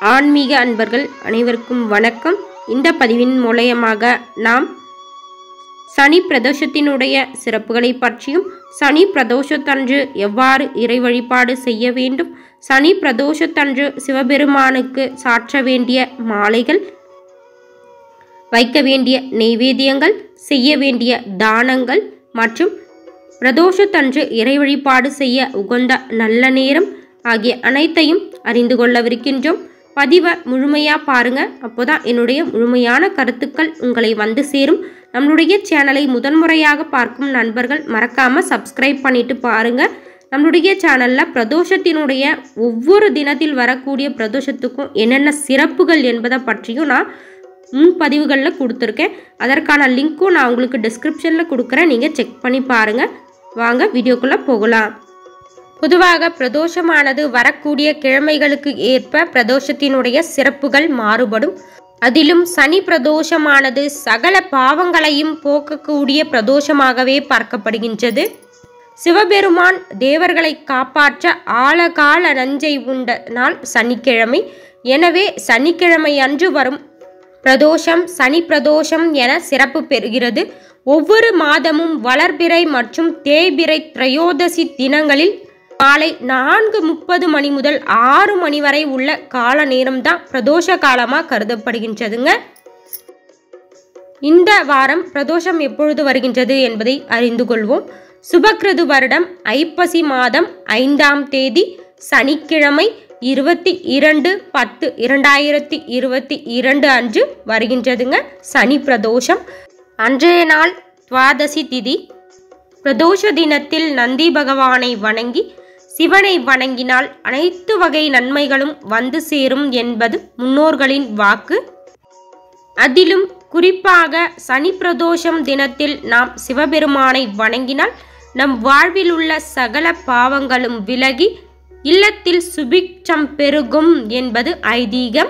ஆன்மீக அன்பர்கள் அனைவருக்கும் வணக்கம் இந்த பதிவின் மூலயமாக நாம் சனி பிரதோஷத்தினுடைய சிறப்புகளை பற்றியும் சனி பிரதோஷத்தன்று எவ்வாறு இறை வழிபாடு செய்ய வேண்டும் சனி பிரதோஷத்தன்று சிவபெருமானுக்கு சாற்ற வேண்டிய மாலைகள் வைக்க வேண்டிய நெய்வேத்தியங்கள் செய்ய வேண்டிய தானங்கள் மற்றும் பிரதோஷத்தன்று இறை வழிபாடு செய்ய உகந்த நல்ல நேரம் ஆகிய அனைத்தையும் அறிந்து கொள்ளவிருக்கின்றோம் பதிவை முழுமையாக பாருங்கள் அப்போ தான் என்னுடைய முழுமையான கருத்துக்கள் உங்களை வந்து சேரும் நம்மளுடைய சேனலை முதன்முறையாக பார்க்கும் நண்பர்கள் மறக்காமல் சப்ஸ்கிரைப் பண்ணிட்டு பாருங்கள் நம்மளுடைய சேனலில் பிரதோஷத்தினுடைய ஒவ்வொரு தினத்தில் வரக்கூடிய பிரதோஷத்துக்கும் என்னென்ன சிறப்புகள் என்பதை பற்றியும் நான் முன்பதிவுகளில் கொடுத்துருக்கேன் அதற்கான லிங்க்கும் நான் உங்களுக்கு டிஸ்கிரிப்ஷனில் கொடுக்குறேன் நீங்கள் செக் பண்ணி பாருங்கள் வாங்க வீடியோக்குள்ளே போகலாம் பொதுவாக பிரதோஷமானது வரக்கூடிய கிழமைகளுக்கு ஏற்ப பிரதோஷத்தினுடைய சிறப்புகள் மாறுபடும் அதிலும் சனி பிரதோஷமானது சகல பாவங்களையும் போக்கக்கூடிய பிரதோஷமாகவே பார்க்கப்படுகின்றது சிவபெருமான் தேவர்களை காப்பாற்ற ஆழகால நஞ்சை உண்ட நாள் சனிக்கிழமை எனவே சனிக்கிழமை அன்று வரும் பிரதோஷம் சனி பிரதோஷம் என சிறப்பு பெறுகிறது ஒவ்வொரு மாதமும் வளர்பிறை மற்றும் தேய்பிறை திரையோதசி தினங்களில் காலை நான்கு முப்பது மணி முதல் ஆறு மணி வரை உள்ள கால நேரம்தான் பிரதோஷ காலமாக கருதப்படுகின்றதுங்க இந்த வாரம் பிரதோஷம் எப்பொழுது வருகின்றது என்பதை அறிந்து கொள்வோம் சுபக்கிருது வருடம் ஐப்பசி மாதம் ஐந்தாம் தேதி சனிக்கிழமை இருபத்தி இரண்டு பத்து இரண்டாயிரத்தி இருபத்தி இரண்டு அன்று வருகின்றதுங்க சனி பிரதோஷம் அன்றைய நாள் துவாதசி திதி பிரதோஷ தினத்தில் நந்தி பகவானை வணங்கி சிவனை வணங்கினால் அனைத்து வகை நன்மைகளும் வந்து சேரும் என்பது முன்னோர்களின் வாக்கு அதிலும் குறிப்பாக சனி பிரதோஷம் தினத்தில் நாம் சிவபெருமானை வணங்கினால் நம் வாழ்வில் உள்ள சகல பாவங்களும் விலகி இல்லத்தில் சுபிக்ஷம் பெருகும் என்பது ஐதீகம்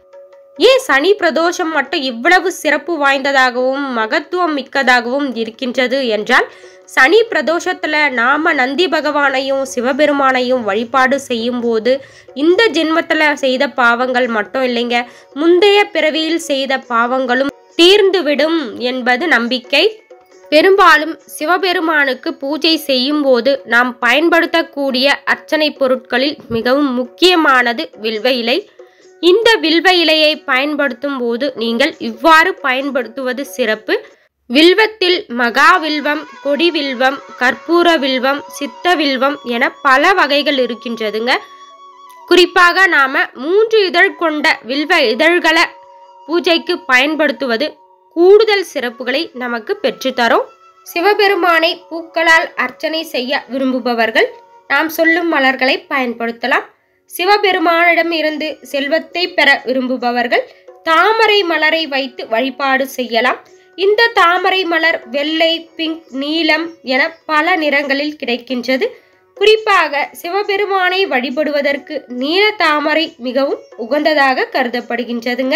ஏன் சனி பிரதோஷம் மட்டும் இவ்வளவு சிறப்பு வாய்ந்ததாகவும் மகத்துவம் மிக்கதாகவும் இருக்கின்றது என்றால் சனி பிரதோஷத்தில் நாம நந்தி பகவானையும் சிவபெருமானையும் வழிபாடு செய்யும் போது இந்த ஜென்மத்தில் செய்த பாவங்கள் மட்டும் இல்லைங்க முந்தைய பிறவியில் செய்த பாவங்களும் தீர்ந்துவிடும் என்பது நம்பிக்கை பெரும்பாலும் சிவபெருமானுக்கு பூஜை செய்யும் போது நாம் பயன்படுத்தக்கூடிய அர்ச்சனை பொருட்களில் மிகவும் முக்கியமானது வில்வ இலை இந்த வில்வ இலையை பயன்படுத்தும் போது நீங்கள் இவ்வாறு பயன்படுத்துவது சிறப்பு வில்வத்தில் மகாவில்வம் கொடிவில்வம் கற்பூர வில்வம் சித்த வில்வம் என பல வகைகள் இருக்கின்றதுங்க குறிப்பாக நாம மூன்று இதழ் கொண்ட வில்வ இதழ்களை பூஜைக்கு பயன்படுத்துவது கூடுதல் சிறப்புகளை நமக்கு பெற்றுத்தரும் சிவபெருமானை பூக்களால் அர்ச்சனை செய்ய விரும்புபவர்கள் நாம் சொல்லும் மலர்களை பயன்படுத்தலாம் சிவபெருமானிடம் இருந்து செல்வத்தை பெற விரும்புபவர்கள் தாமரை மலரை வைத்து வழிபாடு செய்யலாம் இந்த தாமரை மலர் வெள்ளை பிங்க் நீலம் என பல நிறங்களில் கிடைக்கின்றது குறிப்பாக சிவபெருமானை வழிபடுவதற்கு நீல தாமரை மிகவும் உகந்ததாக கருதப்படுகின்றதுங்க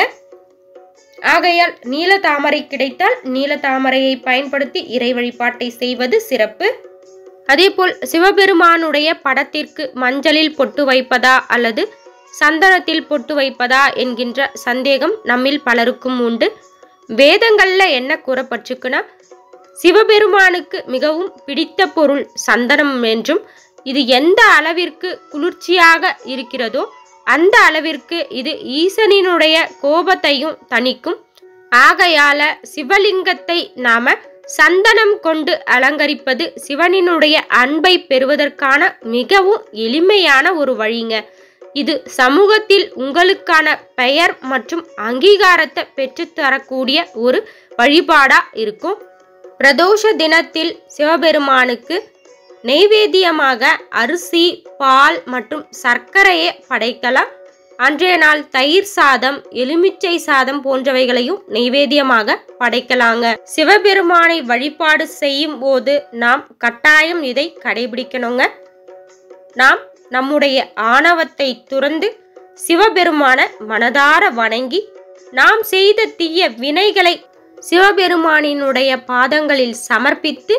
ஆகையால் நீல தாமரை கிடைத்தால் நீல தாமரையை பயன்படுத்தி இறை வழிபாட்டை செய்வது சிறப்பு அதேபோல் சிவபெருமானுடைய படத்திற்கு மஞ்சளில் பொட்டு வைப்பதா அல்லது சந்தனத்தில் பொட்டு வைப்பதா என்கின்ற சந்தேகம் நம்மில் பலருக்கும் உண்டு வேதங்கள்ல என்ன கூறப்பட்டிருக்குன்னா சிவபெருமானுக்கு மிகவும் பிடித்த பொருள் சந்தனம் என்றும் இது எந்த அளவிற்கு குளிர்ச்சியாக இருக்கிறதோ அந்த அளவிற்கு இது ஈசனினுடைய கோபத்தையும் தணிக்கும் ஆகையால சிவலிங்கத்தை நாம சந்தனம் கொண்டு அலங்கரிப்பது சிவனினுடைய அன்பை பெறுவதற்கான மிகவும் எளிமையான ஒரு வழிங்க இது சமூகத்தில் உங்களுக்கான பெயர் மற்றும் அங்கீகாரத்தை பெற்றுத்தரக்கூடிய ஒரு வழிபாடா இருக்கும் பிரதோஷ தினத்தில் சிவபெருமானுக்கு நெய்வேத்தியமாக அரிசி பால் மற்றும் சர்க்கரையை படைக்கலாம் அன்றைய நாள் தயிர் சாதம் எலுமிச்சை சாதம் போன்றவைகளையும் நெய்வேத்தியமாக படைக்கலாங்க சிவபெருமானை வழிபாடு செய்யும் போது நாம் கட்டாயம் இதை கடைபிடிக்கணுங்க நாம் நம்முடைய ஆணவத்தை துறந்து சிவபெருமான மனதார வணங்கி நாம் செய்த தீய வினைகளை சிவபெருமானினுடைய பாதங்களில் சமர்ப்பித்து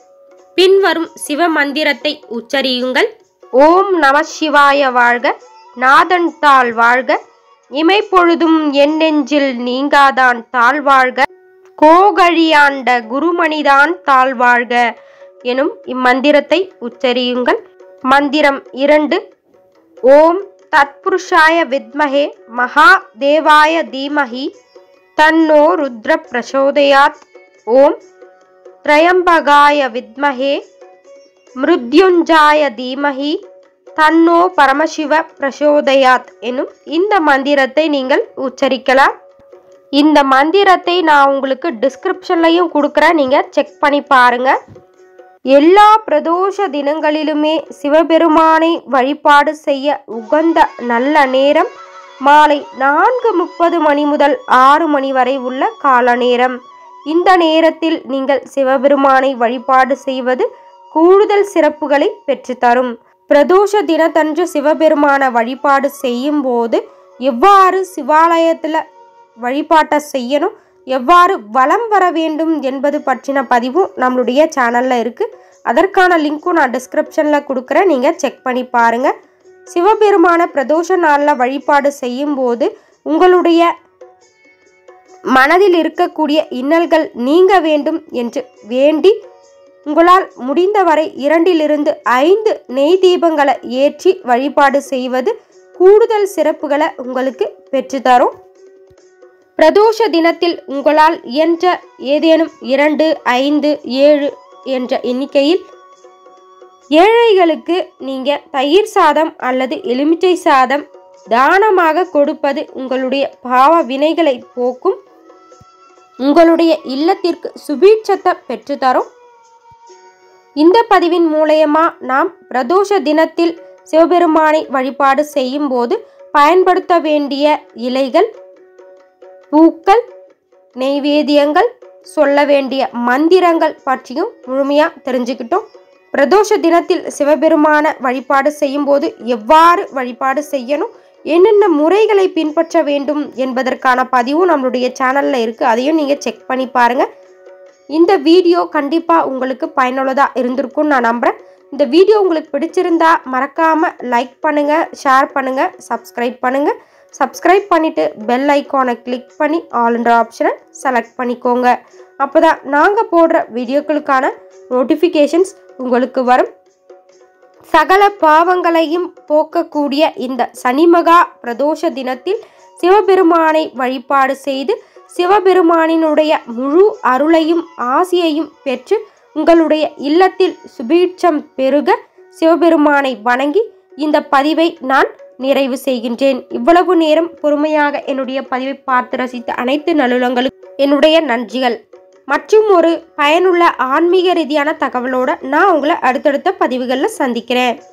பின்வரும் சிவ மந்திரத்தை உச்சரியுங்கள் ஓம் நம சிவாய வாழ்க நாதன் தாள் வாழ்க இமைப்பொழுதும் என் நெஞ்சில் நீங்காதான் தாழ் வாழ்க கோகழியாண்ட குருமணிதான் தாழ் வாழ்க எனும் இம்மந்திரத்தை உச்சரியுங்கள் மந்திரம் இரண்டு ஓம் தத்புருஷாய வித்மகே மகா தேவாய தீமஹி தன்னோ ருத்ர பிரசோதயாத் ஓம் திரையம்பகாய வித்மகே மிருத்யுஞ்சாய தீமஹி தன்னோ பரமசிவ பிரசோதயாத் எனும் இந்த மந்திரத்தை நீங்கள் உச்சரிக்கலாம் இந்த மந்திரத்தை நான் உங்களுக்கு டிஸ்கிரிப்ஷன்லையும் கொடுக்குறேன் நீங்கள் செக் பண்ணி பாருங்க எல்லா பிரதோஷ தினங்களிலுமே சிவபெருமானை வழிபாடு செய்ய உகந்த நல்ல நேரம் மாலை நான்கு முப்பது மணி முதல் ஆறு மணி வரை உள்ள கால நேரம் இந்த நேரத்தில் நீங்கள் சிவபெருமானை வழிபாடு செய்வது கூடுதல் சிறப்புகளை பெற்றுத்தரும் பிரதோஷ தினத்தன்று சிவபெருமான வழிபாடு செய்யும் போது எவ்வாறு சிவாலயத்தில் வழிபாட்டை செய்யணும் எவ்வாறு வலம் வர வேண்டும் என்பது பற்றின பதிவும் நம்மளுடைய சேனலில் இருக்குது அதற்கான லிங்க்கும் நான் டிஸ்கிரிப்ஷனில் கொடுக்குறேன் நீங்கள் செக் பண்ணி பாருங்கள் சிவபெருமான பிரதோஷ நாளில் வழிபாடு செய்யும்போது உங்களுடைய மனதில் இருக்கக்கூடிய இன்னல்கள் நீங்க வேண்டும் என்று வேண்டி உங்களால் முடிந்தவரை இரண்டிலிருந்து ஐந்து நெய் தீபங்களை ஏற்றி வழிபாடு செய்வது கூடுதல் சிறப்புகளை உங்களுக்கு பெற்றுத்தரும் பிரதோஷ தினத்தில் உங்களால் இயன்ற ஏதேனும் இரண்டு ஐந்து ஏழு என்ற எண்ணிக்கையில் ஏழைகளுக்கு நீங்கள் தயிர் சாதம் அல்லது எலுமிச்சை சாதம் தானமாக கொடுப்பது உங்களுடைய பாவ வினைகளை போக்கும் உங்களுடைய இல்லத்திற்கு சுபீட்சத்தை பெற்றுத்தரும் இந்த பதிவின் மூலயமா நாம் பிரதோஷ தினத்தில் சிவபெருமானை வழிபாடு செய்யும் போது பயன்படுத்த வேண்டிய இலைகள் பூக்கள் நெய்வேத்தியங்கள் சொல்ல வேண்டிய மந்திரங்கள் பற்றியும் முழுமையாக தெரிஞ்சுக்கிட்டோம் பிரதோஷ தினத்தில் சிவபெருமான வழிபாடு செய்யும்போது எவ்வாறு வழிபாடு செய்யணும் என்னென்ன முறைகளை பின்பற்ற வேண்டும் என்பதற்கான பதிவும் நம்மளுடைய சேனலில் இருக்குது அதையும் நீங்கள் செக் பண்ணி பாருங்கள் இந்த வீடியோ கண்டிப்பாக உங்களுக்கு பயனுள்ளதாக இருந்திருக்கும்னு நான் நம்புகிறேன் இந்த வீடியோ உங்களுக்கு பிடிச்சிருந்தா மறக்காமல் லைக் பண்ணுங்கள் ஷேர் பண்ணுங்கள் சப்ஸ்கிரைப் பண்ணுங்கள் சப்ஸ்கிரைப் பண்ணிவிட்டு பெல் ஐக்கானை கிளிக் பண்ணி ஆல்ன்ற ஆப்ஷனை செலக்ட் பண்ணிக்கோங்க அப்போ தான் நாங்கள் போடுற வீடியோக்களுக்கான நோட்டிஃபிகேஷன்ஸ் உங்களுக்கு வரும் சகல பாவங்களையும் போக்கக்கூடிய இந்த சனிமகா பிரதோஷ தினத்தில் சிவபெருமானை வழிபாடு செய்து சிவபெருமானினுடைய முழு அருளையும் ஆசியையும் பெற்று உங்களுடைய இல்லத்தில் சுபீட்சம் பெருக சிவபெருமானை வணங்கி இந்த பதிவை நான் நிறைவு செய்கின்றேன் இவ்வளவு நேரம் பொறுமையாக என்னுடைய பதிவை பார்த்து ரசித்த அனைத்து நல்லுளங்களுக்கு என்னுடைய நன்றிகள் மற்றும் ஒரு பயனுள்ள ஆன்மீக ரீதியான தகவலோட நான் உங்களை அடுத்தடுத்த பதிவுகளில் சந்திக்கிறேன்